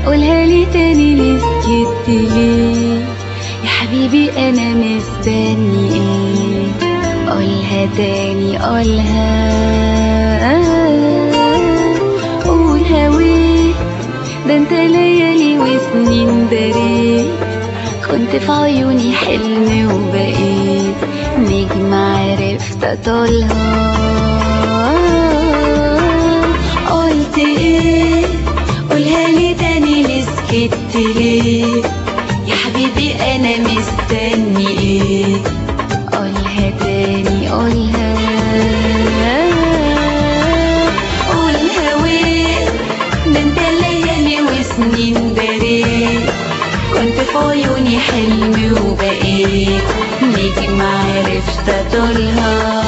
قولها لي تاني ليه سكت ليه يا حبيبي انا مستني ايه قولها تاني قولها قول هويت ده انت ليالي وسنين دريت كنت في عيوني حلم وبقيت نجم عرفت اطولها قلت ايه قولها لي تاني ليه سكت ليه يا حبيبي انا مستني ايه قولها تاني قولها قولها وين ده انت ليالي وسنين دريت كنت في عيوني حلم وبقيت نجم عرفت اطولها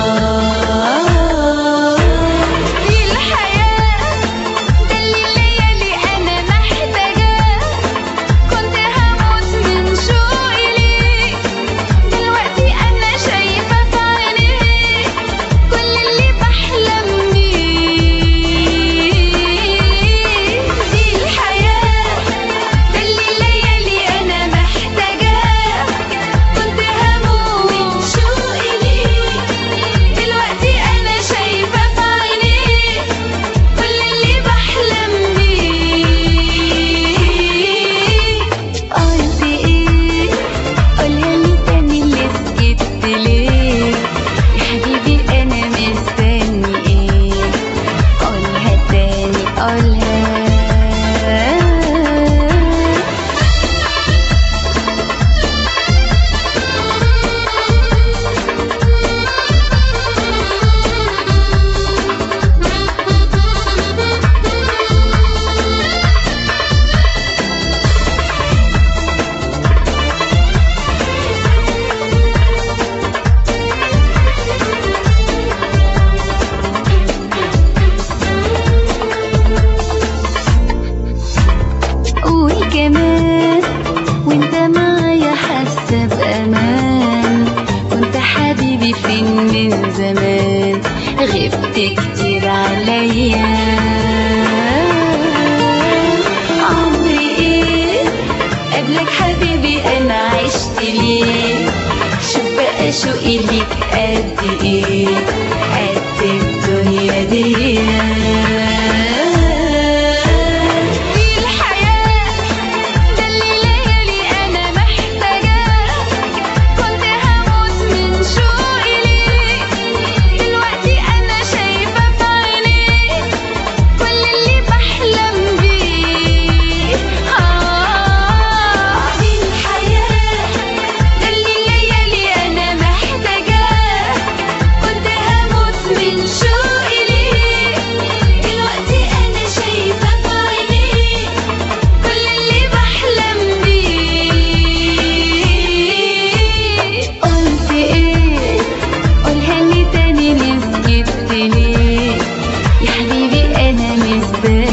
دي الحياة ده اللي ليالي انا محتاجاه كنت هموت من شوقي ليك دلوقتي انا شايفة في عينيك كل اللي بحلم بيه دي الحياة ده اللي ليالي انا محتاجاه كنت هموت من شوقي ليك دلوقتي انا شايفة في عينيك كل اللي بحلم بيه قلت ايه قولها لي تاني اللي سكت ليه يا حبيبي انا مستني ايه قولها تاني قولها قول كمان وانت معايا حاسه بامان كنت حبيبي فين من زمان غبت كتير عليا عمري ايه قبلك حبيبي انا عشت ليه شوف بقى شوقي ليك قد ايه قد الدنيا دي دي الحياة ده اللي ليالي أنا محتاجاه كنت هموت من شوقي ليك دلوقتي أنا شايفة في عينيك كل اللي بحلم بيه آه دي الحياة ده اللي ليالي أنا محتاجاه كنت هموت من شوقي ليك دلوقتي أنا شايفة في عينيك كل اللي بحلم بيه قلت ايه قولها لي تاني ليه سكت ليه يا حبيبي انا مستني